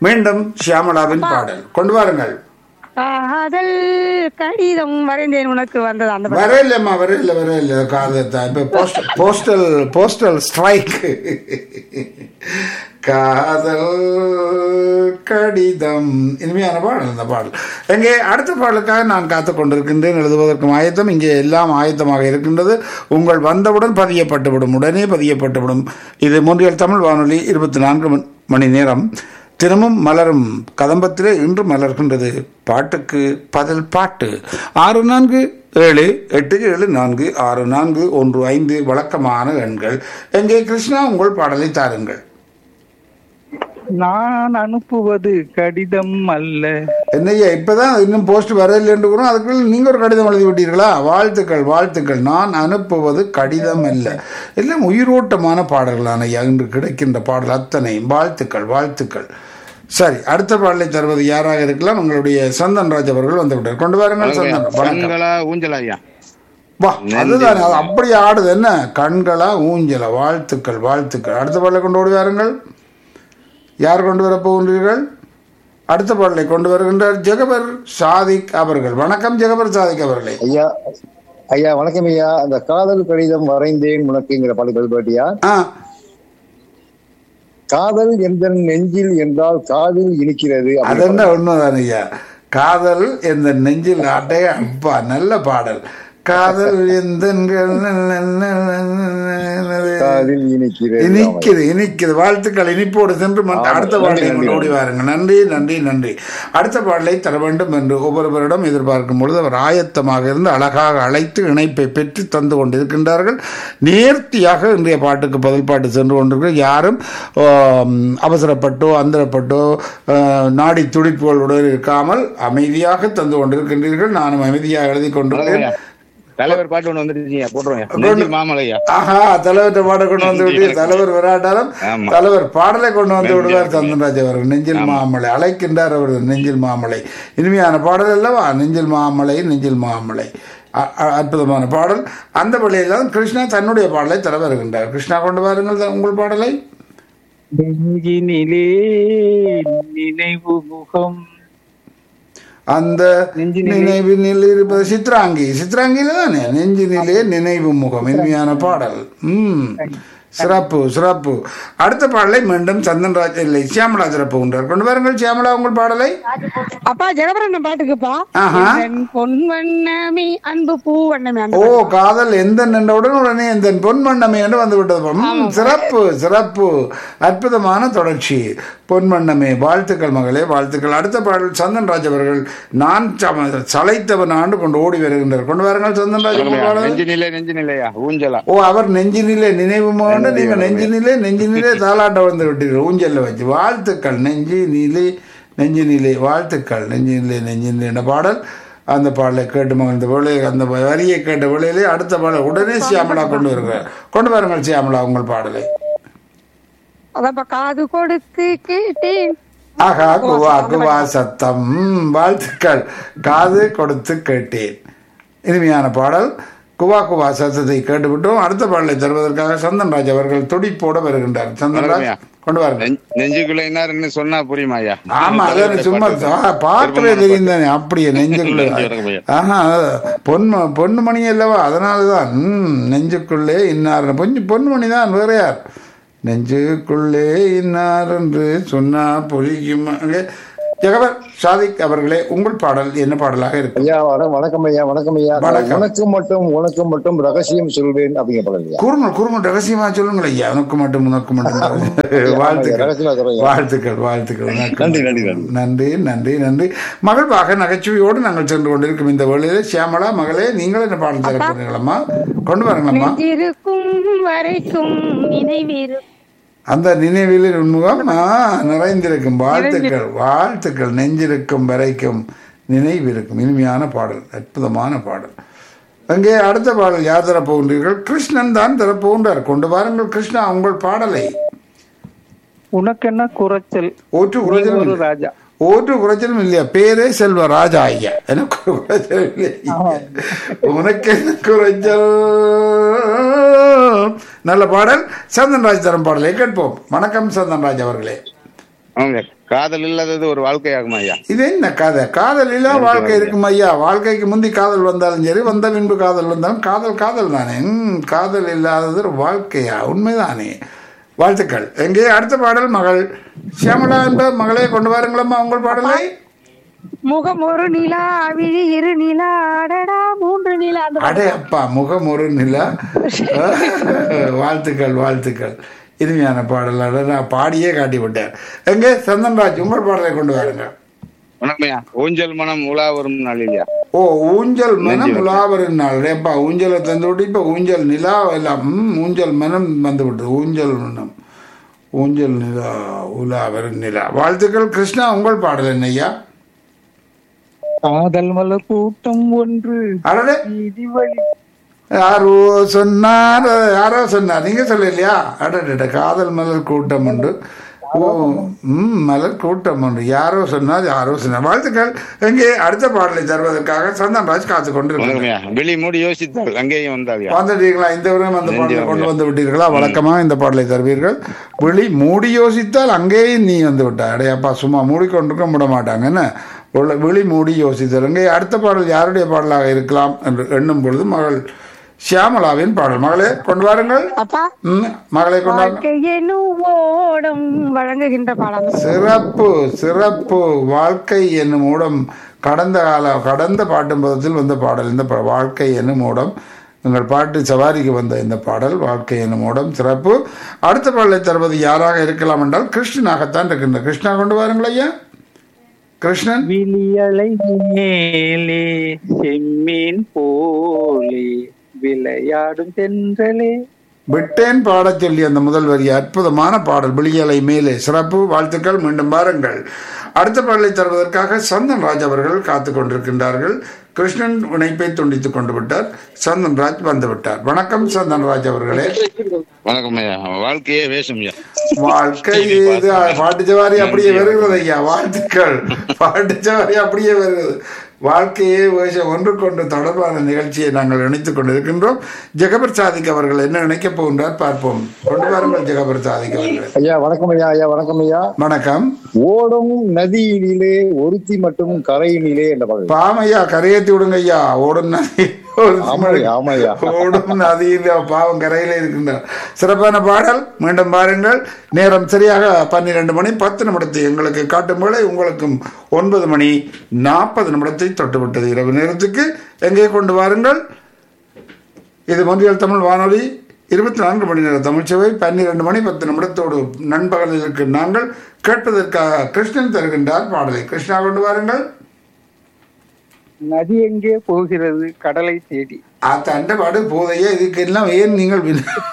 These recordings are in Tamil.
மீண்டும் ஷியாமலாவின் பாடல் கொண்டு வாருங்கள் காதல் கடிதம் வரைந்தேன் உனக்கு வந்தது அந்த பாட்டு. வரையில்லம்மா வரையில வரையில காதல் இப்போ போஸ்டல் போஸ்டல் போஸ்டல் ஸ்ட்ரைக் காதல் கடிதம் இனிமையான பாடல் இந்த பாடல் எங்கே அடுத்த பாடலுக்காக நான் காத்து கொண்டிருக்கின்றேன் எழுதுவதற்கும் ஆயத்தம் இங்கே எல்லாம் ஆயத்தமாக இருக்கின்றது உங்கள் வந்தவுடன் பதியப்பட்டுவிடும் உடனே பதியப்பட்டுவிடும் இது மூன்றியல் தமிழ் வானொலி இருபத்தி நான்கு மணி- மணி நேரம் தினமும் மலரும் கதம்பத்திலே இன்று மலர்கின்றது பாட்டுக்கு பதில் பாட்டு ஆறு நான்கு ஏழு எட்டு ஏழு நான்கு ஆறு நான்கு ஒன்று ஐந்து வழக்கமான எண்கள் எங்கே கிருஷ்ணா உங்கள் பாடலை தாருங்கள் நான் அனுப்புவது கடிதம் அல்ல என்னய்யா இப்பதான் இன்னும் போஸ்ட் வரலைன்னு கூட அதுக்குள்ள நீங்க ஒரு கடிதம் எழுதி விட்டீர்களா வாழ்த்துக்கள் வாழ்த்துக்கள் நான் அனுப்புவது கடிதம் அல்ல எல்லாம் உயிரோட்டமான பாடல்களான ஐயா இன்று கிடைக்கின்ற பாடல் அத்தனை வாழ்த்துக்கள் வாழ்த்துக்கள் சரி அடுத்த பாடலை தருவது யாராக இருக்கலாம் உங்களுடைய சந்தன் ராஜ் அவர்கள் வந்து விட்டார் கொண்டு வாருங்கள் சந்தன் வணக்கம் கண்களா ஊஞ்சலா ஐயா வா அதுதான் அது அப்படி ஆடுது என்ன கண்களா ஊஞ்சலா வாழ்த்துக்கள் வாழ்த்துக்கள் அடுத்த பாடலை கொண்டு ஓடி வாருங்கள் யார் கொண்டு வரப் போகின்றீர்கள் அடுத்த பாடலை கொண்டு வருகின்றார் ஜெகபர் சாதிக் அவர்கள் வணக்கம் ஜெகபர் சாதிக் அவர்களே ஐயா ஐயா வணக்கம் ஐயா அந்த காதல் கடிதம் வரைந்தேன் உனக்குங்கிற பாடல் பாட்டியா ஆ காதல் எந்த நெஞ்சில் என்றால் காதில் இனிக்கிறது அது என்ன உண்மைதான் ஐயா காதல் எந்த நெஞ்சில் ஆட்டைய அப்பா நல்ல பாடல் காதல் எந்த காதில் இனிக்கிறது இனிக்குது இனிக்குது வாழ்த்துக்கள் இனிப்போடு சென்று மற்ற ஆமா, அடுத்த நன்றி, பாடலை நன்றி, கொண்டு ஓடி வாருங்க நன்றி நன்றி நன்றி அடுத்த பாடலை தர வேண்டும் என்று ஒவ்வொருவரிடம் எதிர்பார்க்கும் பொழுது அவர் ஆயத்தமாக இருந்து அழகாக அழைத்து இணைப்பை பெற்று தந்து கொண்டிருக்கின்றார்கள் நேர்த்தியாக இன்றைய பாட்டுக்கு பதில் பாட்டு சென்று கொண்டிருக்கிற யாரும் ஆம், அவசரப்பட்டோ அந்தரப்பட்டோ ஆ, நாடி துடிப்புகளுடன் இருக்காமல் அமைதியாக தந்து கொண்டிருக்கின்றீர்கள் நானும் அமைதியாக எழுதி கொண்டிருக்கேன் தலைவர் பாட்டு ஒண்ணு வந்துருச்சுங்க போட்டுருவேன் நெஞ்சில் மாமலையா ஆஹா தலைவர்கிட்ட பாட கொண்டு வந்து விட்டு தலைவர் விராட்டாலும் ஆமா. தலைவர் பாடலை கொண்டு வந்து விடுவார் சந்தன்ராஜ் அவர்கள் நெஞ்சில் மாமலை அழைக்கின்றார் அவர் நெஞ்சில் மாமலை இனிமையான பாடல் அல்லவா நெஞ்சில் மாமலை நெஞ்சில் மாமலை அ- அ- அற்புதமான பாடல் அந்த வழியில் தான் கிருஷ்ணா தன்னுடைய பாடலை தர வருகின்றார் கிருஷ்ணா கொண்டு வாருங்கள் த- உங்கள் பாடலை நெஞ்சினிலே நினைவு முகம் அந்த நெஞ்சினிலே- நினைவினில் இருப்பது சித்ராங்கி சித்ராங்கியில தானே நெஞ்சினிலே நினைவு முகம் இனிமையான பாடல் ம் சிறப்பு சிறப்பு அடுத்த பாடலை மீண்டும் சந்தன்ராஜ் இல்லை சியாமலா சிறப்பு உண்டார் கொண்டு வாருங்கள் சியாமலா உங்கள் பாடலை அப்பா ஜெகபரன் பாட்டுக்குப்பா ஆஹா. என் பொன் வண்ணமே அன்பு பூ வண்ணமே அந்த ஓ காதல் எந்த நின்றவுடன் உடனே எந்த பொன் வண்ணமே என்று வந்து விட்டது ம், சிறப்பு சிறப்பு அற்புதமான தொடர்ச்சி பொன் வண்ணமே வாழ்த்துக்கள் மகளே வாழ்த்துக்கள் அடுத்த பாடல் சந்தன்ராஜ் அவர்கள் நான் சம- சளைத்தவன் ஆண்டு கொண்டு ஓடி வருகின்றார் கொண்டு வாருங்கள் சந்தன்ராஜ் உங்கள் பாடலை நெஞ்சு நிலை நெஞ்சு நிலையா ஊஞ்சலா ஓ அவர் நெஞ்சினிலே நினைவு மோண்டு நீங்க நெஞ்சினிலே நெஞ்சினிலே தாலாட்ட வந்து விட்டீர்கள் ஊஞ்சல்ல வச்சு வாழ்த்துக்கள் நெஞ்சினிலே நெஞ்சினிலே வாழ்த்துக்கள் நெஞ்சினிலே நெஞ்சினிலே என்ற பாடல் அந்த பாடலை கேட்டு மகிழ்ந்த வேலை அந்த வரியை கேட்ட வேளையிலே அடுத்த பாடல் உடனே சியாமலா கொண்டு வருகிறார் கொண்டு வாருங்கள் சியாமலா உங்கள் பாடலை அதான்ப்பா காது கொடுத்து கேட்டேன் ஆகா குவா குவா சத்தம் ம், வாழ்த்துக்கள் காது கொடுத்து கேட்டேன் இனிமையான பாடல் குவா குவா சத்தத்தை கேட்டுவிட்டோம் அடுத்த பாடலை தருவதற்காக சந்தன்ராஜ் அவர்கள் துடிப்போட வருகின்றார் சந்தன்ராஜ் வணக்கம்யா. கொண்டு வாருங்கள் நெஞ்- நெஞ்சுக்குள்ள என்ன சொன்னா புரியுமா ஐயா ஆமா அதான் சும்மா ஆ, பார்த்தவே தெரியும் தானே அப்படியே நெஞ்சுக்குள்ளே நெஞ்சு வரைக்கும் போய். ஆஹா பொன்ம பொன்மணி அல்லவா அதனாலதான் ம் நெஞ்சுக்குள்ளே இன்னார் பொஞ்சு பொன்மணி தான் வேற யார் நெஞ்சுக்குள்ளே இன்னார் என்று சொன்னா புரியும் ஜெகவர் சாதிக் அவர்களே உங்கள் பாடல் என்ன பாடலாக இருக்கும் ஐயா வண- வணக்கம் ஐயா வணக்கம் ஐயா வணக்கம். உனக்கு மட்டும் உனக்கு மட்டும் ரகசியம் சொல்வேன் அப்படிங்கிற பாடல் ஐயா குறுங்கள் குறுங்கள் ரகசியமா சொல்லுங்கள் ஐயா உனக்கு மட்டும் உனக்கு மட்டும் வாழ்த்துக்கள் ரகசியமா சொல்றேன் ஐயா. வாழ்த்துக்கள் வாழ்த்துக்கள் வணக்கம். நன்றி, நன்றி, நன்றி. நன்றி நன்றி நன்றி மகிழ்வாக நகைச்சுவையோடு நாங்கள் சென்று கொண்டிருக்கும் இந்த வேளையிலே சியாமலா மகளே நீங்கள் என்ன பாடல் தர போறீங்களம்மா கொண்டு வாருங்களம்மா நெஞ்சிருக்கும் வரைக்கும் நினைவிருக்கும் அந்த நினைவில் உண்முகம் ஆ, நிறைந்திருக்கும் வாழ்த்துக்கள் வாழ்த்துக்கள் நெஞ்சிருக்கும் வரைக்கும் நினைவிருக்கும் இனிமையான பாடல் அற்புதமான பாடல் அங்கே அடுத்த பாடல் யார் தரப்போகின்றீர்கள் கிருஷ்ணன் தான் தரப்போகின்றார் கொண்டு வாருங்கள் கிருஷ்ணா உங்கள் பாடலை உனக்கு என்ன குறைச்சல் ஓற்று நீ குறைச்சலும் ஒரு இல்லை. ராஜா ஓற்று குறைச்சலும் இல்லையா பேரே செல்வ ராஜா ஐயா எனக்கு ஒரு குறைச்சல் இல்லை உனக்கு என்ன குறைச்சல் நல்ல பாடல் சந்தன்ராஜ் தரும் பாடலை கேட்போம் வணக்கம் சந்தன்ராஜ் அவர்களே அவங்க காதல் இல்லாதது ஒரு வாழ்க்கையாகுமா ஐயா இது என்ன கதை காதல் இல்ல வாழ்க்கை இருக்கும் ஐயா வாழ்க்கைக்கு முந்தி காதல் வந்தாலும் சரி வந்த பின்பு காதல் வந்தாலும் காதல் காதல் தானே ம், காதல் இல்லாதது ஒரு வாழ்க்கையா உண்மைதானே வாழ்த்துக்கள் எங்கே அடுத்த பாடல் மகள் சியாமலா என்ற மகளே கொண்டு வாருங்களம்மா உங்கள் பாடலை முகம் ஒரு நிலா விழி இரு நிலா அடடா மூன்று நிலா அந்த பாட்டு. அடே அப்பா முகம் ஒரு நிலா வாழ்த்துக்கள் வாழ்த்துக்கள் இனிமையான பாடல் அட, நான் பாடியே காட்டி விட்டேன் எங்கே சந்தன்ராஜ் உங்கள் பாடலை கொண்டு வாருங்க வணக்கம் ஐயா ஊஞ்சல் மனம் உலா வரும் நாள் இல்லையா ஓ ஊஞ்சல் மனம் உலாவரின் நாள் ரேப்பா ஊஞ்சலை தந்து விட்டு இப்போ ஊஞ்சல் நிலா எல்லாம் ம், ஊஞ்சல் மனம் வந்து விட்டது ஊஞ்சல் மனம் ஊஞ்சல் நிலா உலாவரின் நிலா வாழ்த்துக்கள் கிருஷ்ணா உங்கள் பாடல் என்னய்யா காதல் மலர் கூட்டம் ஒன்று அடடே வீதி வழி யாரோ சொன்னார் யாரோ சொன்னார் நீங்க சொல்லலையா அடடட காதல் மலர் கூட்டம் உண்டு ஓ ம் மலர் கூட்டம் உண்டு யாரோ சொன்னார் யாரோ சொன்னார் வாழ்த்துக்கள் எங்கே அடுத்த பாடலை தருவதற்காக சந்தன்ராஜ் காத்து கொண்டு வணக்கம் ஐயா வெளி மூடி யோசித்தால் அங்கேயும் வந்தால் ஐயா வந்துட்டீங்களா இந்த வருடம் அந்த பாடலை கொண்டு வந்து விட்டீர்களா வழக்கமா இந்த பாடலை தருவீர்கள் விழி மூடி யோசித்தால் அங்கேயும் நீ வந்து விட்டா அடையாப்பா சும்மா மூடிக்கொண்டிருக்க விட மாட்டாங்க என்ன உள்ள- விழி மூடி யோசித்தால் அங்கே அடுத்த பாடல் யாருடைய பாடலாக இருக்கலாம் என்று எண்ணும் பொழுது மகள் ஷியாமலாவின் பாடல் மகளே கொண்டு வாருங்கள் அப்பா ம், மகளை கொண்டு வாருங்கள் வாழ்க்கை என்னும் ஓடம் வழங்குகின்ற பாடம் சிறப்பு சிறப்பு வாழ்க்கை என்னும் ஊடம் கடந்த கால கடந்த பாட்டும் பதத்தில் வந்த பாடல் இந்த பா- வாழ்க்கை என்னும் ஊடம் எங்கள் பாட்டு சவாரிக்கு வந்த இந்த பாடல் வாழ்க்கை என்னும் ஊடம் சிறப்பு அடுத்த பாடலை தருவது யாராக இருக்கலாம் என்றால் கிருஷ்ணனாகத்தான் இருக்கின்ற கிருஷ்ணா கொண்டு வாருங்கள் ஐயா கிருஷ்ணன் விழியலை மேலே செம்மீன் போலே விளையாடும் தென்றலே விட்டேன் பாடச் சொல்லி அந்த முதல் வரி அற்புதமான பாடல் விழியலை மேலே சிறப்பு வாழ்த்துக்கள் மீண்டும் பாருங்கள் அடுத்த பாடலை தருவதற்காக சந்தன் ராஜ் அவர்கள் காத்து கொண்டிருக்கின்றார்கள் கிருஷ்ணன் இணைப்பை துண்டித்துக் கொண்டு விட்டார் சந்தன் ராஜ் வந்து விட்டார் வணக்கம் சந்தன் ராஜ் அவர்களே வணக்கம் ஐயா வாழ்க்கையே வேஷம் ஐயா வாழ்க்கை இது பாட்டு சவாரி அப்படியே வருகிறது ஐயா வாழ்த்துக்கள் பாட்டு சவாரி அப்படியே வருகிறது வாழ்க்கையே வேஷம் ஒன்றுக்கொன்று தொடர்பான நிகழ்ச்சியை நாங்கள் இணைத்துக் கொண்டிருக்கின்றோம் ஜெகபர் சாதிக் அவர்கள் என்ன நினைக்கப் போகின்றார் பார்ப்போம் கொண்டு வாருங்கள் ஜெகபர் சாதிக் அவர்கள் ஐயா வணக்கம் ஐயா ஐயா வணக்கம் ஐயா வணக்கம் ஓடும் நதியினிலே ஒருத்தி மட்டும் கரையினிலே என்ற பாடல் பாமையா கரையேத்தி விடுங்க ஐயா ஓடும் நதி ஆமா ஐயா ஆமா ஐயா ஓடும் நதியில் பாவம் கரையில இருக்கின்றார் சிறப்பான பாடல் மீண்டும் பாருங்கள் நேரம் சரியாக பன்னிரண்டு மணி பத்து நிமிடத்தை எங்களுக்கு காட்டும் வேளை உங்களுக்கும் ஒன்பது மணி நாற்பது நிமிடத்தை தொட்டுவிட்டது இரவு நேரத்துக்கு எங்கே கொண்டு வாருங்கள் இது மொழியல் தமிழ் வானொலி இருபத்தி நான்கு மணி நேர தமிழ்ச்சவை பன்னிரண்டு மணி பத்து நிமிடத்தோடு நண்பகலில் இருக்கும் நாங்கள் கேட்பதற்காக கிருஷ்ணன் தருகின்றார் பாடலை கிருஷ்ணா கொண்டு வாருங்கள் நதி எங்கே போகிறது கடலை தேடி அந்த பாடு போதையே இதுக்கெல்லாம் ஏன் நீங்கள்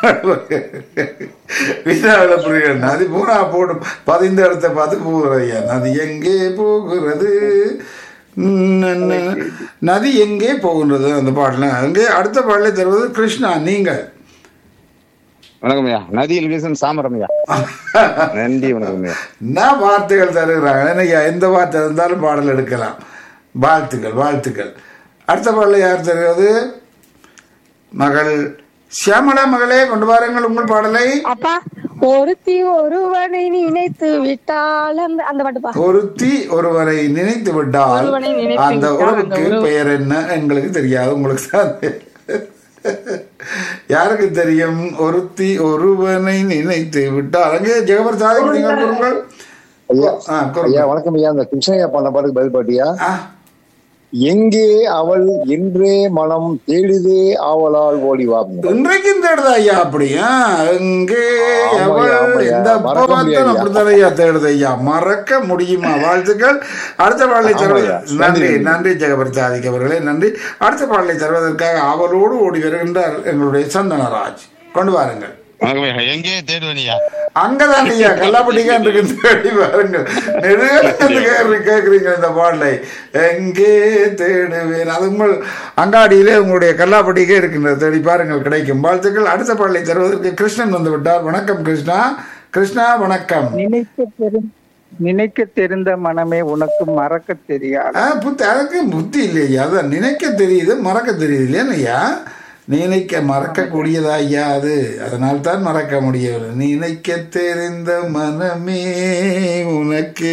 வினாவிடப்படுகிறேன் நதி பூரா போடும் பதிந்த இடத்தை பார்த்து போகிறையா நதி எங்கே போகிறது நன்ன. நதி எங்கே போகின்றது அந்த பாடல அங்கே அடுத்த பாடலை தருவது கிருஷ்ணா நீங்கள் வணக்கம் ஐயா நதியில் வீசும் சாமரம் ஐயா நன்றி வணக்கம் ஐயா என்ன வார்த்தைகள் தருகிறாங்க என்னய்யா எந்த வார்த்தை இருந்தாலும் பாடல் எடுக்கலாம் வாழ்த்துக்கள் வாழ்த்துக்கள் அடுத்த பாடலை யார் தருகிறது மகள் சியாமலா மகளே கொண்டு வாருங்கள் உங்கள் பாடலை அப்பா ஒருத்தி ஒருவனை நினைத்து விட்டால் அந்த அந்த பாட்டுப்பா ஒருத்தி ஒருவரை நினைத்து விட்டால் ஒருவனை நினைத்து அந்த விட்டால் அந்த உறவுக்கு உறவு- பெயர் என்ன எங்களுக்கு தெரியாது உங்களுக்கு தான் தெரியும். யாருக்கு தெரியும் ஒருத்தி ஒருவனை நினைத்து விட்டால் அங்கே ஜெகபர் சாதி நீங்கள் கூறுங்கள் ஐயா ஆ, கூறுங்கள். ஐயா வணக்கம் ஐயா அந்த கிருஷ்ணய்யா பண்ண பாட்டுக்கு பதில் பாட்டியா ஆ, எங்கே அவள் என்றே மனம் தேடுதே ஆவலால் ஓடி வாங்க இன்றைக்கும் தேடுதா ஐயா அப்படியா எங்கே ஆமாய்யா, அவள் ஆமாய்யா. இந்த மறக்க அப்பா முடியாதுய்யா. அப்படித்தான் ஐயா தேடுது ஐயா மறக்க முடியுமா வாழ்த்துக்கள் அடுத்த பாடலை தருவது ஆமாய்யா. நன்றி நன்றி ஜெகபர்த்தாதிக் அவர்களே நன்றி அடுத்த பாடலை தருவதற்காக அவளோடு ஓடி வருகின்றார் எங்களுடைய சந்தனராஜ் கொண்டு வாருங்கள் வணக்கம் ஐயா எங்கே தேடுவனியா அங்கதான் ஐயா கல்லாப்பட்டிக்கான் இருக்கு தேடி பாருங்கள் நெடுக கேட்குறீங்க இந்த பாடலை எங்கே தேடுவேன் அது உங்கள் அங்காடியிலே உங்களுடைய கல்லாப்பட்டிக்கே இருக்கின்றது தேடி பாருங்கள் கிடைக்கும் வாழ்த்துக்கள் அடுத்த பாடலை தருவதற்கு கிருஷ்ணன் வந்து விட்டார் வணக்கம் கிருஷ்ணா கிருஷ்ணா வணக்கம் நினைக்க தெரி நினைக்க தெரிந்த மனமே உனக்கு மறக்க தெரியாது ஆ, புத்தி அதுக்கு புத்தி இல்லையா அதான் நினைக்க தெரியுது மறக்க தெரியுது இல்லையா நினைக்க மறக்கக்கூடியதா ஐயா அது அதனால் தான் மறக்க முடியவில்லை நினைக்க தெரிந்த மனமே உனக்கு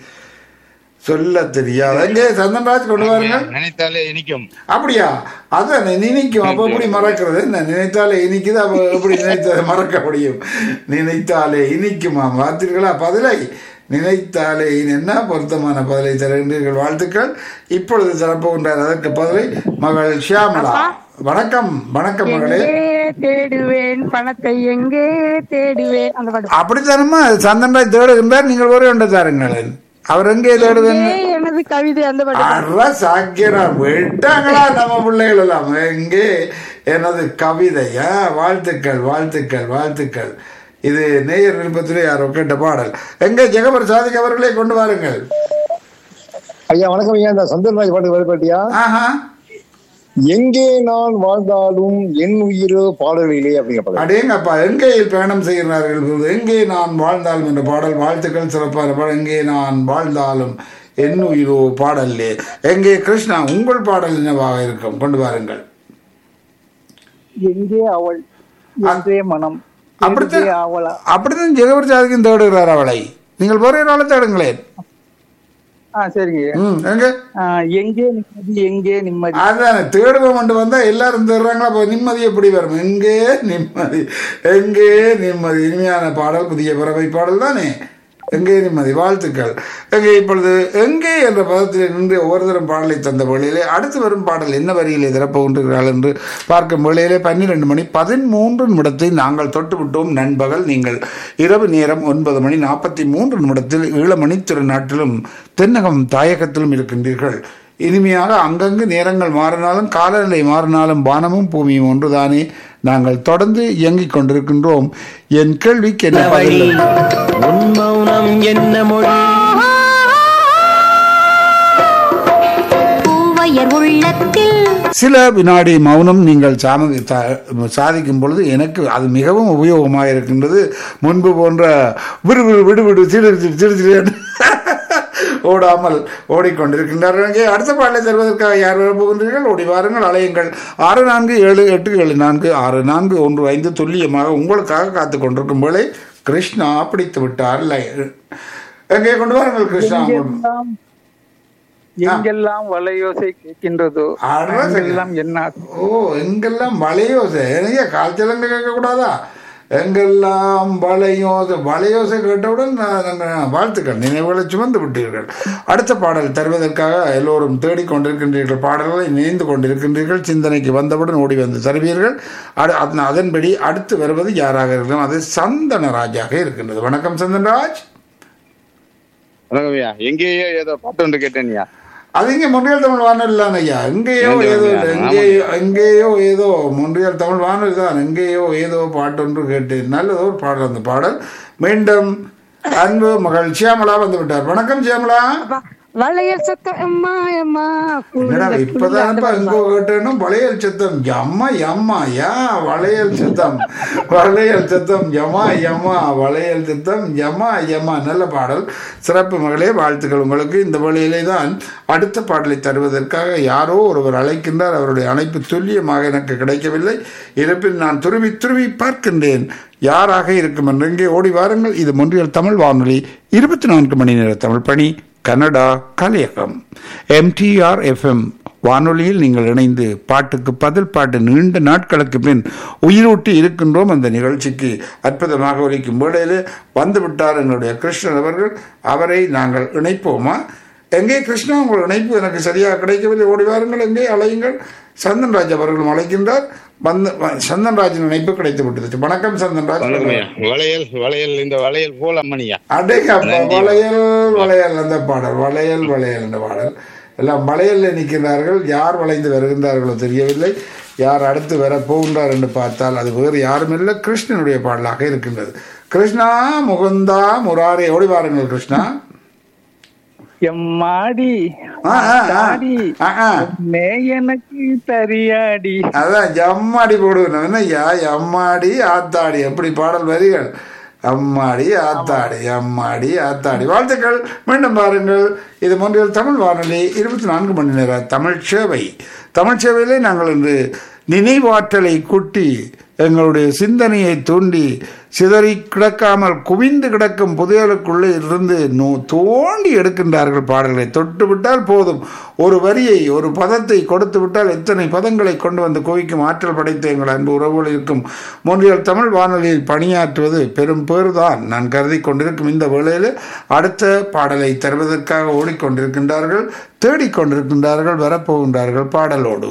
சொல்ல தெரியாது எங்கே சந்தன்ராஜ் கொண்டு வாருங்கள் நினைத்தாலே இனிக்கும் அப்படியா அதான் நினைக்கும் அப்ப எப்படி மறக்கிறது என்ன நினைத்தாலே இனிக்குது அப்ப எப்படி நினைத்தாலே மறக்க முடியும் நினைத்தாலே இனிக்குமா பார்த்தீர்களா பதிலை நினைத்தாலே இனி என்ன பொருத்தமான பதிலை தருகின்றீர்கள் வாழ்த்துக்கள் இப்பொழுது தரப்போகின்றார் அதற்கு பதிலை மகள் ஷியாமலா வணக்கம் வணக்கம் மகளே எங்கே தேடுவேன் பணத்தை எங்கே தேடுவேன் அந்த பாட்டு அப்படித்தானம்மா சந்தன்ராஜ் தேடுகின்றார் நீங்கள் ஒரே ஒன்றை தாருங்களேன் அவர் எங்கே தேடுவேன் எங்கே எனது கவிதை அந்த பாட்டு அற சாக்கியரா விட்டாங்களா நம்ம பிள்ளைகள் எல்லாம் எங்கே எனது கவிதையா வாழ்த்துக்கள் வாழ்த்துக்கள் வாழ்த்துக்கள் இது நேயர் விருப்பத்திலே யாரோ கேட்ட பாடல் எங்கே ஜெகபர் சாதிக் அவர்களே கொண்டு வாருங்கள் ஐயா வணக்கம் ஐயா இந்த சந்தர்பாய் பாட்டு வரப்பட்டியா ஆஹா எங்கே நான் வாழ்ந்தாலும் என் உயிரோ பாடலிலே அப்படிங்கிற பாடல் அடேங்கப்பா எங்கேயில் பயணம் செய்கிறார்கள் இப்பொழுது? எங்கே நான் வாழ்ந்தாலும் என்ற பாடல் வாழ்த்துக்கள் சிறப்பான பாடல் எங்கே நான் வாழ்ந்தாலும் என் உயிரோ பாடல்லே எங்கே கிருஷ்ணா உங்கள் பாடல் என்னவாக இருக்கும் கொண்டு வாருங்கள் எங்கே அவள் என்றே மனம் அப்படித்தான் எங்கே அவளா அப்படித்தான் ஜெகபர் சாதிக்கும் தேடுகிறார் அவளை நீங்கள் ஒரே நாளை தேடுங்களேன் ஆ சரிங்க ஐயா. ம் எங்க ஆ, எங்கே நிம்மதி எங்கே நிம்மதி அதானே தேடுவோம் கொண்டு வந்தா எல்லாரும் தேடுறாங்களா அப்போ நிம்மதி எப்படி வரும் எங்கே நிம்மதி எங்கே நிம்மதி இனிமையான பாடல் புதிய பறவை பாடல் தானே எங்கே நிம்மதி வாழ்த்துக்கள் எங்கே இப்பொழுது எங்கே என்ற பதத்தில் நின்று ஒவ்வொருத்தரும் பாடலை தந்த வேளையிலே அடுத்து வரும் பாடல் என்ன வரியிலே திறப்புகின்றார்கள் என்று பார்க்கும் வேளையிலே பன்னிரண்டு மணி பதிமூன்று நிமிடத்தை நாங்கள் தொட்டுவிட்டோம் நண்பகல் நீங்கள் இரவு நேரம் ஒன்பது மணி நாற்பத்தி மூன்று நிமிடத்தில் ஈழமணி திருநாட்டிலும் தென்னகம் தாயகத்திலும் இருக்கின்றீர்கள் இனிமையாக அங்கங்கு நேரங்கள் மாறினாலும் காலநிலை மாறினாலும் வானமும் பூமியும் ஒன்றுதானே நாங்கள் தொடர்ந்து இயங்கிக் கொண்டிருக்கின்றோம் என் கேள்விக்கு என்ன பதில் உன் மௌனம் என்ன மொழி பூவையர் உள்ளத்தில் சில வினாடி மௌனம் நீங்கள் சாம தா- சாதிக்கும் பொழுது எனக்கு அது மிகவும் உபயோகமாக இருக்கின்றது முன்பு போன்ற விடு விடு விடு விடு திடு திடு திடு திடு என்று ஓடாமல் ஓடிக்கொண்டிருக்கின்றார்கள் அங்கே அடுத்த பாடலை தருவதற்காக யார் வர போகின்றீர்கள் ஓடி வாருங்கள் அலையுங்கள் ஆறு நான்கு ஏழு எட்டு ஏழு நான்கு ஆறு நான்கு ஒன்று ஐந்து துல்லியமாக உங்களுக்காக காத்து கொண்டிருக்கும் வேளை கிருஷ்ணா பிடித்து விட்டார் இல்லை எங்கே கொண்டு வாருங்கள் கிருஷ்ணா எங்கெல்லாம் எங்கெல்லாம் வலையோசை கேட்கின்றதோ அழகா அங்கெல்லாம் என்ன ஓ எங்கெல்லாம் வளையோசை எனக்கு காய்ச்சலங்க கேட்கக்கூடாதா எங்கெல்லாம் வளையோசை வளையோசை கேட்டவுடன் நான் நாங்கள் வாழ்த்துக்கள் நினைவுகளை சுமந்து விட்டீர்கள் அடுத்த பாடல் தருவதற்காக எல்லோரும் தேடிக்கொண்டிருக்கின்றீர்கள் பாடல்களை இணைந்து கொண்டிருக்கின்றீர்கள் சிந்தனைக்கு வந்தவுடன் ஓடி வந்து தருவீர்கள் அடு- அதன்- அதன்படி அடுத்து வருவது யாராக இருக்கலாம் அது சந்தனராஜாக இருக்கின்றது வணக்கம் சந்தன்ராஜ் வணக்கம் ஐயா எங்கேயோ ஏதோ பாட்டு ஒன்று கேட்டேன்யா அது இங்கே முன்றியல் தமிழ் வானொலி தான் ஐயா எங்கேயோ நன்றி, ஏதோ நன்றி. எங்கேயோ எங்கேயோ ஏதோ முன்றியல் தமிழ் வானொலி தான் எங்கேயோ ஏதோ பாட்டொன்று கேட்டேன் நல்லதோ ஒரு பாடல் அந்த பாடல் மீண்டும் அன்பு மகள் சியாமலா வந்து விட்டார் வணக்கம் சியாமலா அப்பா, வளையல் சத்தம் அம்மா அம்மா என்னடா இப்பதானப்பா எங்கோ கேட்டேனும் வளையல் சத்தம் எம்மா எம்மா யா வளையல் சத்தம் வளையல் சத்தம் யமா யமா வளையல் சத்தம் யமா யமா நல்ல பாடல் சிறப்பு மகளே வாழ்த்துக்கள் உங்களுக்கு இந்த வழியிலே தான் அடுத்த பாடலை தருவதற்காக யாரோ ஒருவர் அழைக்கின்றார் அவருடைய அழைப்பு துல்லியமாக எனக்கு கிடைக்கவில்லை இருப்பின் நான் துருவி துருவி பார்க்கின்றேன் யாராக இருக்கும் என்று இங்கே ஓடி வாருங்கள் இது மொன்றியல் தமிழ் வானொலி இருபத்தி நான்கு மணி நேர தமிழ் பணி கனடா கலையகம் எம்டிஆர் எஃப்எம் வானொலியில் நீங்கள் இணைந்து பாட்டுக்கு பதில் பாட்டு நீண்ட நாட்களுக்கு பின் உயிரூட்டி இருக்கின்றோம் அந்த நிகழ்ச்சிக்கு அற்புதமாக ஒலிக்கும் வேளையில் வந்துவிட்டார் எங்களுடைய கிருஷ்ணன் அவர்கள் அவரை நாங்கள் இணைப்போமா எங்கே கிருஷ்ணா உங்கள் இணைப்பு எனக்கு சரியாக கிடைக்கவில்லை ஓடி வாருங்கள் எங்கே அழையுங்கள் சந்தன்ராஜ் அவர்களும் அழைக்கின்றார் வந்து வ- சந்தன்ராஜின் இணைப்பு கிடைத்து விட்டது வணக்கம் சந்தன்ராஜ் வணக்கம் ஐயா வளையல் வளையல் இந்த வளையல் போல் அம்மனியா அடேங்கப்பா வளையல் வளையல் அந்த பாடல் வளையல் வளையல் என்ற பாடல் எல்லாம் வளையல்ல நிற்கிறார்கள் யார் வளைந்து வருகின்றார்களோ தெரியவில்லை யார் அடுத்து வர போகின்றார் என்று பார்த்தால் அது வேறு யாரும் இல்லை கிருஷ்ணனுடைய பாடலாக இருக்கின்றது கிருஷ்ணா முகுந்தா முராரே ஓடி வாருங்கள் கிருஷ்ணா எம்மாடி ஆ, ஆ, ஆ. தாடி ஆ, ஆ. மே எனக்கு தரியாடி அதான் எம்மாடி போடுவேன் என்ன யா எம்மாடி ஆத்தாடி எப்படி பாடல் வரிகள் அம்மாடி ஆத்தாடி அம்மாடி ஆத்தாடி வாழ்த்துக்கள் மீண்டும் பாருங்கள் இது மொன்றியல் தமிழ் வானொலி இருபத்தி நான்கு மணி நேர தமிழ் சேவை தமிழ் சேவையிலே நாங்கள் இன்று நினைவாற்றலை கூட்டி எங்களுடைய சிந்தனையை தூண்டி சிதறி கிடக்காமல் குவிந்து கிடக்கும் புதையலுக்குள்ளே இருந்து நோ தோண்டி எடுக்கின்றார்கள் பாடல்களை தொட்டு விட்டால் போதும் ஒரு வரியை ஒரு பதத்தை கொடுத்து விட்டால் எத்தனை பதங்களை கொண்டு வந்து குவிக்கும் ஆற்றல் படைத்த எங்கள் அன்பு உறவுகள் இருக்கும் மூன்றியல் தமிழ் வானொலியில் பணியாற்றுவது பெரும் பேறுதான் நான் கருதி கொண்டிருக்கும் இந்த வேளையில் அடுத்த பாடலை தருவதற்காக ஓடிக்கொண்டிருக்கின்றார்கள் தேடிக்கொண்டிருக்கின்றார்கள் வரப்போகின்றார்கள் பாடலோடு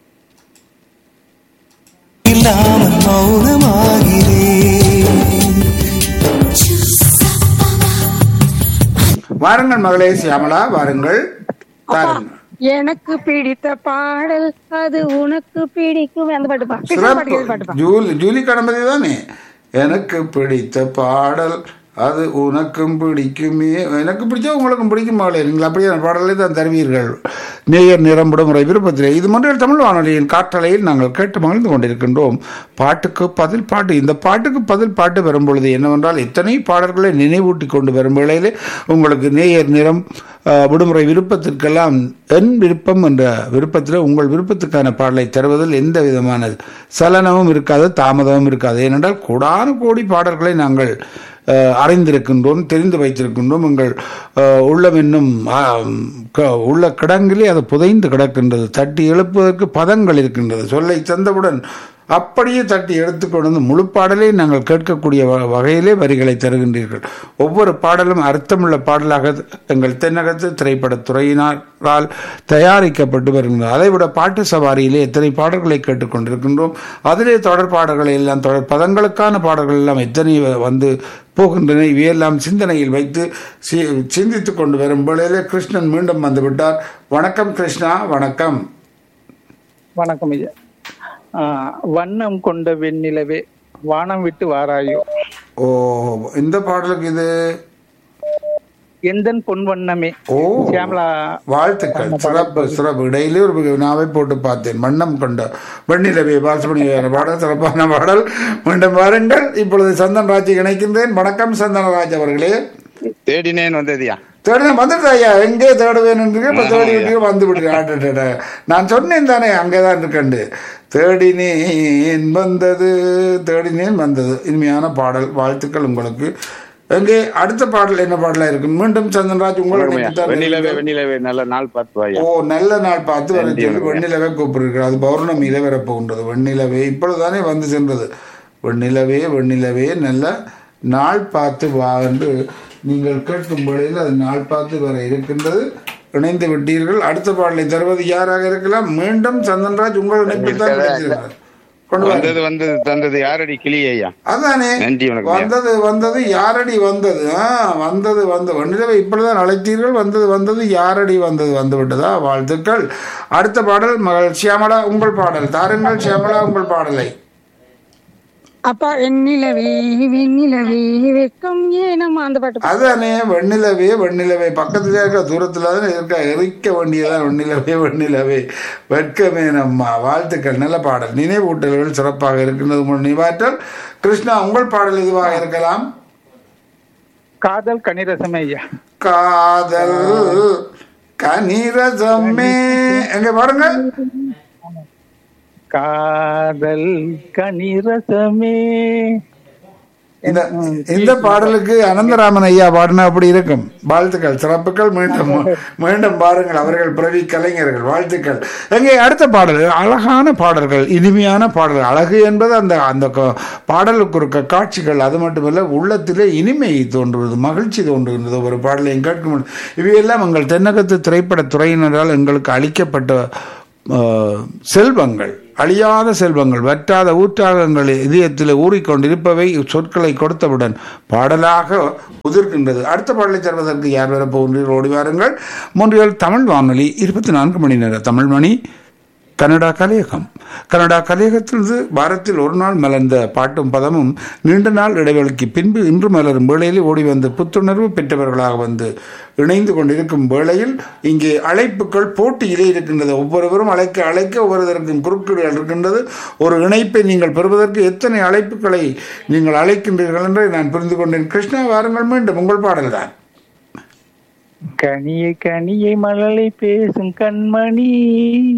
இல்லாமல் மௌனமாகிறேன் வாருங்கள் மகளே சியாமலா வாருங்கள் தாருங்கள் எனக்கு பிடித்த பாடல் அது உனக்கு பிடிக்கும் அந்த பாட்டு பா கிருஷ்ணா பாட்டு கேள்வி பாட்டு சிறப்பு ஜூலி ஜூலி கணபதி தானே எனக்கு பிடித்த பாடல் அது உனக்கும் பிடிக்குமே எனக்கு பிடிச்சா உங்களுக்கும் பிடிக்கும் மகளே நீங்கள் அப்படியே அந்த பாடலை தான் தருவீர்கள் நேயர் நிரம்பிடும் முறை விருப்பத்திலே இது மொன்றியல் தமிழ் வானொலியின் காற்றலையில் நாங்கள் கேட்டு மகிழ்ந்து கொண்டிருக்கின்றோம் பாட்டுக்கு பதில் பாட்டு இந்த பாட்டுக்கு பதில் பாட்டு வரும் பொழுது என்னவென்றால் எத்தனை பாடல்களை நினைவூட்டி கொண்டு வரும் வேளையிலே உங்களுக்கு நேயர் நிறம் அஹ், விடுமுறை விருப்பத்திற்கெல்லாம் என் விருப்பம் என்ற விருப்பத்தில் உங்கள் விருப்பத்துக்கான பாடலை தருவதில் எந்த விதமான சலனமும் இருக்காது தாமதமும் இருக்காது ஏனென்றால் கோடான கோடி பாடல்களை நாங்கள் அஹ், அறிந்திருக்கின்றோம் தெரிந்து வைத்திருக்கின்றோம் எங்கள் அஹ், உள்ளம் என்னும் ஆம், க- உள்ள கிடங்கிலே அது புதைந்து கிடக்கின்றது தட்டி எழுப்புவதற்கு பதங்கள் இருக்கின்றது சொல்லை தந்தவுடன் அப்படியே தட்டி எடுத்துக்கொண்டு வந்து முழு பாடலை நாங்கள் கேட்கக்கூடிய வ- வகையிலே வரிகளை தருகின்றீர்கள் ஒவ்வொரு பாடலும் அர்த்தமுள்ள பாடலாக எங்கள் தென்னகத்து திரைப்படத் துறையினரால் தயாரிக்கப்பட்டு வருகின்றன அதைவிட பாட்டு சவாரியிலே எத்தனை பாடல்களை கேட்டுக்கொண்டிருக்கின்றோம் அதிலே தொடர் பாடல்களை எல்லாம் தொடர் பதங்களுக்கான பாடல்கள் எல்லாம் எத்தனை வ- வந்து போகின்றன இவையெல்லாம் சிந்தனையில் வைத்து சி- சிந்தித்துக் கொண்டு வரும் வேளையிலே கிருஷ்ணன் மீண்டும் வந்து விட்டார் வணக்கம் கிருஷ்ணா வணக்கம் வணக்கம் ஐயா ஆஹ் வண்ணம் கொண்ட வெண்ணிலவே வானம் விட்டு வாராயோ ஓ இந்த பாடலுக்கு இது எந்தன் பொன் வண்ணமே ஓ சியாமலா வாழ்த்துக்கள் சிறப்பு சிறப்பு இடையிலே ஒரு நாவை போட்டு பார்த்தேன் வண்ணம் கொண்ட வெண்ணிலவே பாலசுமணி பாடல் சிறப்பான பாடல் மீண்டும் வாருங்கள் இப்பொழுது சந்தன் ராஜ் இணைக்கின்றேன் வணக்கம் சந்தனராஜ் அவர்களே தேடினேன் வந்ததுயா தேடின வந்துட்டு ஐயா எங்கே தேடுவேன் என்று இப்ப தேடி விட்டு வந்து விடுறேன் நான் சொன்னேன் தானே அங்கேதான் இருக்கண்டு தேடினேன் வந்தது தேடினேன் வந்தது இனிமையான பாடல் வாழ்த்துக்கள் உங்களுக்கு எங்கே அடுத்த பாடல் என்ன பாடலா இருக்கு மீண்டும் சந்தன்ராஜ் வணக்கம்யா. உங்களுக்கு வெண்ணிலவே வெண்ணிலவே நல்ல நாள் பார்த்து வாயா ஓ நல்ல நாள் பார்த்து வர சொல்லி வெண்ணிலவே கூப்பிடுகிறார் அது பௌர்ணமியில வரப்போகின்றது வெண்ணிலவே இப்பொழுதுதானே வந்து சென்றது வெண்ணிலவே வெண்ணிலவே நல்ல நாள் பார்த்து வா என்று நீங்கள் கேட்கும் வேளையில் அது நாள் பார்த்து வர இருக்கின்றது இணைந்து விட்டீர்கள் அடுத்த பாடலை தருவது யாராக இருக்கலாம் மீண்டும் சந்தன்ராஜ் உங்கள் இணைப்பில் தான் கிடைத்திருக்கிறார். கொண்டு வாருங்கள். வந்தது வந்தது தந்தது யாரடி கிளி ஐயா அதானே நன்றி வணக்கம் ஐயா. வந்தது வந்தது யாரடி வந்தது ஆ வந்தது வந்த வெண்ணிலவை இப்படிதான் அழைத்தீர்கள் வந்தது வந்தது யாரடி வந்தது வந்து விட்டதா வாழ்த்துக்கள் அடுத்த பாடல் மகள் சியாமலா உங்கள் பாடல் தாருங்கள் சியாமலா உங்கள் பாடலை அப்பா வெண்ணிலவே வெண்ணிலவே வெக்கம் ஏனம்மா அந்த பாட்டு பா. அதானே வெண்ணிலவே வெண்ணிலவே பக்கத்துல இருக்க தூரத்துல தானே இருக்க எரிக்க வேண்டியதான் வெண்ணிலவே வெண்ணிலவே வெட்கமே நம்மா வாழ்த்துக்கள் நல்ல பாடல் நினைவூட்டல்கள் சிறப்பாக இருக்கின்றது உங்கள் நினைவாற்றல் கிருஷ்ணா உங்கள் பாடல் எதுவாக இருக்கலாம் காதல் கனிரசமே ஐயா காதல் கனிரசமே எங்க பாருங்க காதல் கனிரசமே இந்த இந்த பாடலுக்கு அனந்தராமன் ஐயா பாடினா அப்படி இருக்கும் வாழ்த்துக்கள் சிறப்புகள் மீண்டும் மீண்டும் பாருங்கள் அவர்கள் பிறவி கலைஞர்கள் வாழ்த்துக்கள் எங்கே அடுத்த பாடல் அழகான பாடல்கள் இனிமையான பாடல்கள் அழகு என்பது அந்த அந்த க- பாடலுக்கு இருக்க காட்சிகள் அது மட்டுமல்ல உள்ளத்திலே இனிமை தோன்றுவது மகிழ்ச்சி தோன்றுகின்றது ஒரு பாடலையும் கேட்கும் பொழுது. இவையெல்லாம் எங்கள் தென்னகத்து திரைப்படத் துறையினரால் எங்களுக்கு அளிக்கப்பட்ட ஆஹ், செல்வங்கள் அழியாத செல்வங்கள் வற்றாத ஊற்றாகங்கள் இதயத்தில் ஊறிக்கொண்டிருப்பவை சொற்களை கொடுத்தவுடன் பாடலாக உதிர்க்கின்றது அடுத்த பாடலை தருவதற்கு யார் வரப் போகின்றீர்கள் ஓடி வாருங்கள் மூன்றியல் தமிழ் வானொலி இருபத்தி நான்கு மணி நேர தமிழ் மணி கனடா கலையகம் கனடா கலையகத்திலிருந்து வாரத்தில் ஒரு நாள் மலர்ந்த பாட்டும் பதமும் நீண்ட நாள் இடைவெளிக்கு பின்பு இன்று மலரும் வேளையில் ஓடி வந்து புத்துணர்வு பெற்றவர்களாக வந்து இணைந்து கொண்டிருக்கும் வேளையில் இங்கே அழைப்புகள் போட்டியிலே இருக்கின்றது ஒவ்வொருவரும் அழைக்க அழைக்க ஒவ்வொருவருக்கும் குறுக்கீடுகள் இருக்கின்றது ஒரு இணைப்பை நீங்கள் பெறுவதற்கு எத்தனை அழைப்புகளை நீங்கள் அழைக்கின்றீர்கள் என்று நான் புரிந்து கொண்டேன் கிருஷ்ணா வாருங்கள் மீண்டும் உங்கள் பாடல்தான் கனியை கனியை மழலை பேசும் கண்மணி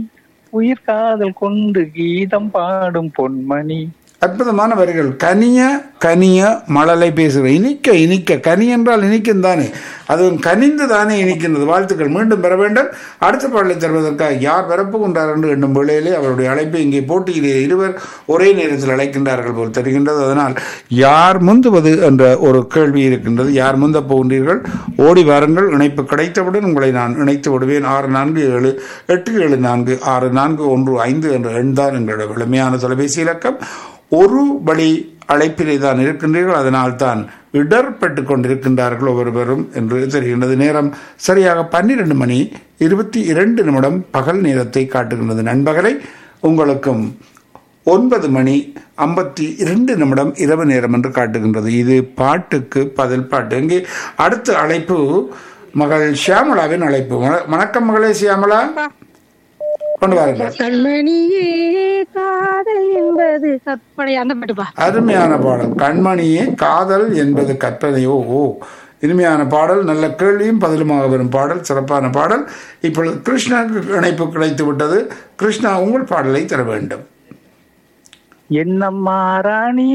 உயிர் காதல் கொண்டு கீதம் பாடும் பொன்மணி அற்புதமான வரிகள் கனிய கனிய மழலை பேசுகிற இனிக்க இனிக்க கனி என்றால் இனிக்கும் தானே அதுவும் கனிந்து தானே இனிக்கின்றது வாழ்த்துக்கள் மீண்டும் பெற வேண்டும் அடுத்த பாடலை தருவதற்காக யார் வரப்புகின்றார் என்று எண்ணும் வேளையிலே அவருடைய அழைப்பை இங்கே போட்டியிலே இருவர் ஒரே நேரத்தில் அழைக்கின்றார்கள் போல் தெரிகின்றது அதனால் யார் முந்துவது என்ற ஒரு கேள்வி இருக்கின்றது யார் முந்த போகின்றீர்கள் ஓடி வாருங்கள் இணைப்பு கிடைத்தவுடன் உங்களை நான் இணைத்து விடுவேன் ஆறு நான்கு ஏழு எட்டு ஏழு நான்கு ஆறு நான்கு ஒன்று ஐந்து என்ற எண் தான் எங்களுடைய எளிமையான தொலைபேசி இலக்கம் ஒரு வழி அழைப்பிலே தான் இருக்கின்றீர்கள் அதனால் தான் இடர்பட்டு கொண்டிருக்கின்றார்கள் ஒவ்வொருவரும் என்று தெரிகின்றது நேரம் சரியாக பன்னிரண்டு மணி இருபத்தி இரண்டு நிமிடம் பகல் நேரத்தை காட்டுகின்றது நண்பகலை உங்களுக்கும் ஒன்பது மணி ஐம்பத்தி இரண்டு நிமிடம் இரவு நேரம் என்று காட்டுகின்றது இது பாட்டுக்கு பதில் பாட்டு இங்கே அடுத்த அழைப்பு மகள் ஷியாமலாவின் அழைப்பு வண- வணக்கம் மகளே ஷியாமலா கொண்டு வாருங்கள் கண்மணியே காதல் என்பது கற்பனை அந்த பாட்டுப்பா அருமையான பாடல் கண்மணியே காதல் என்பது கற்பனையோ ஓ இனிமையான பாடல் நல்ல கேள்வியும் பதிலுமாக வரும் பாடல் சிறப்பான பாடல் இப்பொழுது கிருஷ்ணனுக்கு இணைப்பு கிடைத்து விட்டது கிருஷ்ணா உங்கள் பாடலை தர வேண்டும் என்னம்மா ராணி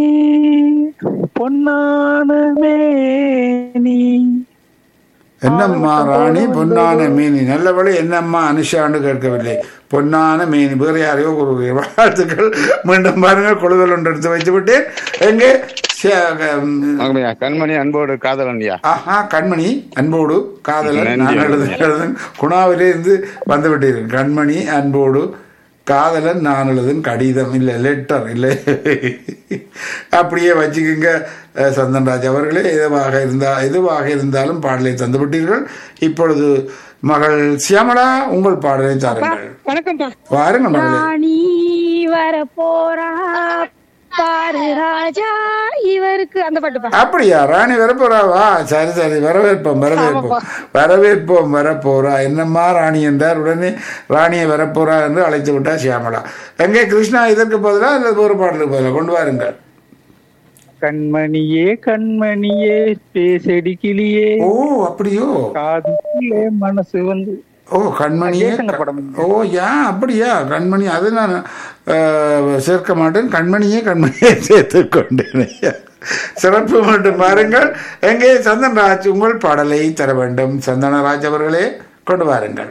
பொன்னான மேனி என்னம்மா ராணி பொன்னான மேனி நல்லபடி என்னம்மா அனுஷான்னு கேட்கவில்லை பொன்னான மேனி வேறு யாரையோ ஒரு வாழ்த்துக்கள் மீண்டும் பாருங்கள் குழுவில் ஒன்று எடுத்து வைத்து விட்டேன் எங்கே சே- ம், வணக்கம் ஐயா கண்மணி அன்போடு காதலன் ஐயா ஆஹா கண்மணி அன்போடு காதலன் நன்றி. நான் எழுது எழுதுன் குணாவிலே இருந்து வந்து விட்டீர்கள் கண்மணி அன்போடு காதலன் நான் எழுதுன் கடிதம் இல்லை லெட்டர் இல்லை அப்படியே வச்சுக்கோங்க அஹ், சந்தன்ராஜ் அவர்களே எதுவாக இருந்தா எதுவாக இருந்தாலும் பாடலை தந்து விட்டீர்கள் இப்பொழுது மகள் சியாமலா உங்கள் பாடலை தாருங்கள் வணக்கம்ப்பா வாருங்க மகளே ராணி வர போறா பாரு ராஜா இவருக்கு அந்த பாட்டுப்பா அப்படியா ராணி வரப்போறாவா சரி சரி வரவேற்போம் வரவேற்போம் வரவேற்போம் வரப்போறா என்னம்மா ராணி என்றார் உடனே ராணியை வரப்போறா என்று அழைத்து விட்டா சியாமலா எங்கே கிருஷ்ணா இதற்கு பதிலா அல்லது ஒரு பாடலுக்கு பதிலா கொண்டு வாருங்கள் கண்மணியே கண்மணியே பேசடி கிளியே ஓ அப்படியோ காதுக்குள்ளே மனசு வந்து ஓ கண்மணியே ஜெயசங்கர் படம். ஓ ஏன் அப்படியா கண்மணி அது நான் அஹ், சேர்க்க மாட்டேன் கண்மணியே கண்மணியே சேர்த்து கொண்டேன் ஐயா. சிறப்பு மட்டும் பாருங்கள் எங்கே சந்தன்ராஜ் உங்கள் பாடலை தர வேண்டும் சந்தனராஜ் அவர்களே கொண்டு வாருங்கள்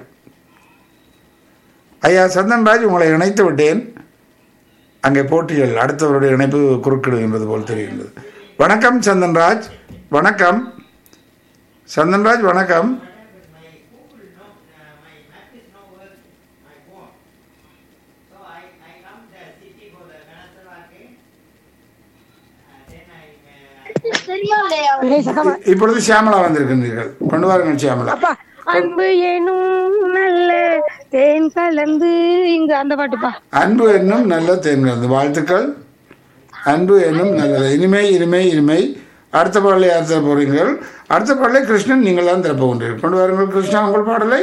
ஐயா சந்தன்ராஜ் உங்களை இணைத்து விட்டேன் அங்கே போட்டிகள் அடுத்தவருடைய இணைப்பு குறுக்கிடுகின்றது போல் தெரிகின்றது வணக்கம் சந்தன்ராஜ் வணக்கம் சந்தன்ராஜ் வணக்கம் பேசாம இப்பொழுது சியாமலா வந்திருக்கின்றீர்கள் கொண்டு வாருங்கள் சியாமலா அப்பா அன்பு எனும் நல்ல தேன் கலந்து இங்க அந்த பாட்டுப்பா அன்பு என்னும் நல்ல தேன்கிறது வாழ்த்துக்கள் அன்பு என்னும் நல்லது இனிமை இனிமை இனிமை அடுத்த பாடலை யார் தர போறீர்கள் அடுத்த பாடலை கிருஷ்ணன் நீங்கள் தான் திறப்ப கொண்டீர்கள் கொண்டு வாருங்கள் கிருஷ்ணா உங்கள் பாடலை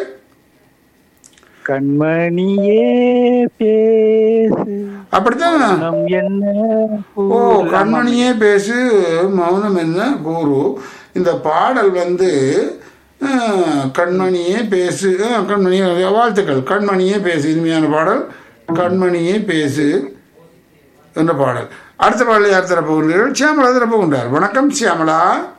கண்மணியே பேசு அப்படித்தான் மனம் என்ன ஓ கண்மணியே பேசு மௌனம் என்ன கூறு இந்த பாடல் வந்து அஹ், கண்மணியே பேசு அஹ், கண்மணியே வாழ்த்துக்கள் கண்மணியே பேசு இனிமையான பாடல் கண்மணியே பேசு என்ற பாடல் அடுத்த பாடலை யார் தரப்பு கொண்டீர்கள் சியாமலா தரப்பு கொண்டார் வணக்கம் சியாமலா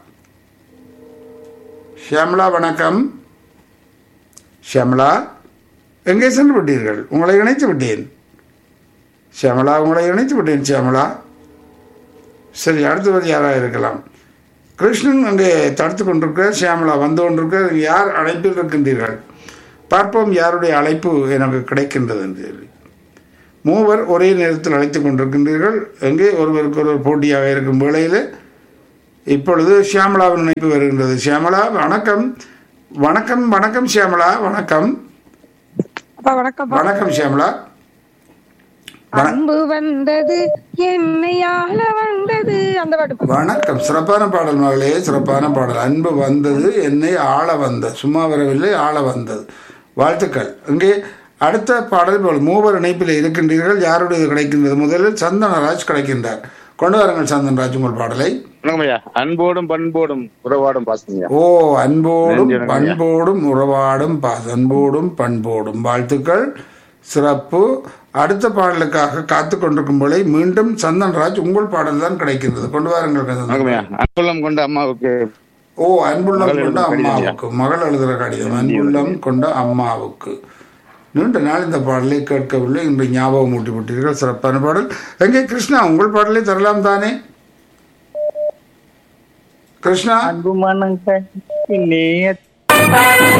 ஷியாமலா வணக்கம் ஷியாமலா எங்கே சென்று விட்டீர்கள் உங்களை இணைத்து விட்டேன் ஷியாமலா உங்களை இணைத்து விட்டேன் ஷியாமலா சரி அடுத்தவர் யாராக இருக்கலாம் கிருஷ்ணன் அங்கே தடுத்து கொண்டிருக்கிறார் ஷியாமலா வந்து கொண்டிருக்கிறார் யார் அழைப்பில் இருக்கின்றீர்கள் பார்ப்போம் யாருடைய அழைப்பு எனக்கு கிடைக்கின்றது என்று சொல்லி மூவர் ஒரே நேரத்தில் அழைத்து கொண்டிருக்கின்றீர்கள் எங்கே ஒருவருக்கு ஒருவர் போட்டியாக இருக்கும் வேளையில் இப்பொழுது ஷியாமலாவின் இணைப்பு வருகின்றது ஷியாமலா வணக்கம் வணக்கம் வணக்கம் ஷியாமலா வணக்கம் அப்பா வணக்கம் வணக்கம் ஷியாமலா வண- அன்பு வந்தது என்னை ஆள வந்தது அந்த பாட்டுப்பா வணக்கம் சிறப்பான பாடல் மகளே சிறப்பான பாடல் அன்பு வந்தது என்னை ஆள வந்த சும்மா வரவில்லை ஆள வந்தது வாழ்த்துக்கள் இங்கே அடுத்த பாடல் போல் மூவர் இணைப்பில் இருக்கின்றீர்கள் யாருடைய கிடைக்கின்றது முதலில் சந்தனராஜ் கிடைக்கின்றார் கொண்டு வாருங்கள் சந்தனராஜ் உங்கள் பாடலை வணக்கம் ஐயா அன்போடும் பண்போடும் உறவாடும் பாசம் ஐயா ஓ அன்போடும் நன்றி, வணக்கம் ஐயா. பண்போடும் உறவாடும் பாச அன்போடும் பண்போடும் வாழ்த்துக்கள் சிறப்பு அடுத்த பாடலுக்காக காத்து கொண்டிருக்கும் போலே மீண்டும் சந்தன்ராஜ் உங்கள் பாடல் தான் கிடைக்கின்றது கொண்டு வாருங்கள் வணக்கம் ஐயா சந்தன் அன்புள்ளம் கொண்ட அம்மாவுக்கு ஓ அன்புள்ளம் மகள் கொண்ட எழுதும் கடிதம் அம்மாவுக்கு மகள் எழுதுகிற கடிதம் அன்புள்ளம் கொண்ட அம்மாவுக்கு நீண்ட நாள் இந்த பாடலை கேட்கவில்லை இன்று ஞாபகம் ஊட்டி விட்டீர்கள் சிறப்பான பாடல் எங்கே கிருஷ்ணா உங்கள் பாடலை தரலாம் தானே கிருஷ்ணா அன்பு மனம் கண்ணில் நேயத்தை